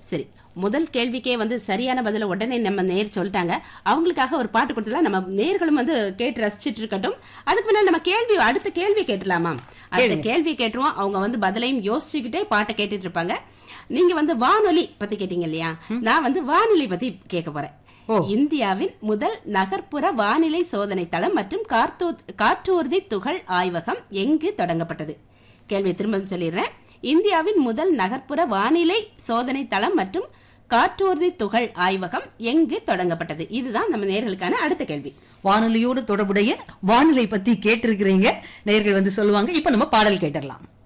சரி முதல் கேள்விக்கே வந்து சரியான பதில உடனே நம்ம நேர் சொல்லிட்டாங்க அவங்களுக்காக ஒரு பாட்டு கொடுத்துலாம் நம்ம நேர்களும் வந்து கேட்டு ரசிச்சிட்டு இருக்கட்டும் அதுக்கு முன்னாடி நம்ம கேள்வி அடுத்த கேள்வி கேட்டலாமா அடுத்த கேள்வி கேட்டுருவோம் அவங்க வந்து பதிலையும் யோசிச்சுக்கிட்டே பாட்டை கேட்டுட்டு இருப்பாங்க நீங்க வந்து வானொலி பத்தி கேட்டீங்க இல்லையா நான் வந்து வானொலி பத்தி கேட்க போறேன் இந்தியாவின் முதல் நகர்ப்புற வானிலை சோதனை தளம் மற்றும் கார்த்தூ- காற்றூர்தி துகள் ஆய்வகம் எங்கு தொடங்கப்பட்டது கேள்வி திரும்ப சொல்லிடுறேன் இந்தியாவின் முதல் நகர்ப்புற வானிலை சோதனை தளம் மற்றும் காற்றூர்தி துகள் ஆய்வகம் எங்கு தொடங்கப்பட்டது இதுதான் நம்ம நேர்களுக்கான அடுத்த கேள்வி வானொலியோடு தொடர்புடைய வானிலை பத்தி கேட்டிருக்கிறீங்க நேர்கள் வந்து சொல்லுவாங்க இப்ப நம்ம பாடல் கேட்டுடலாம்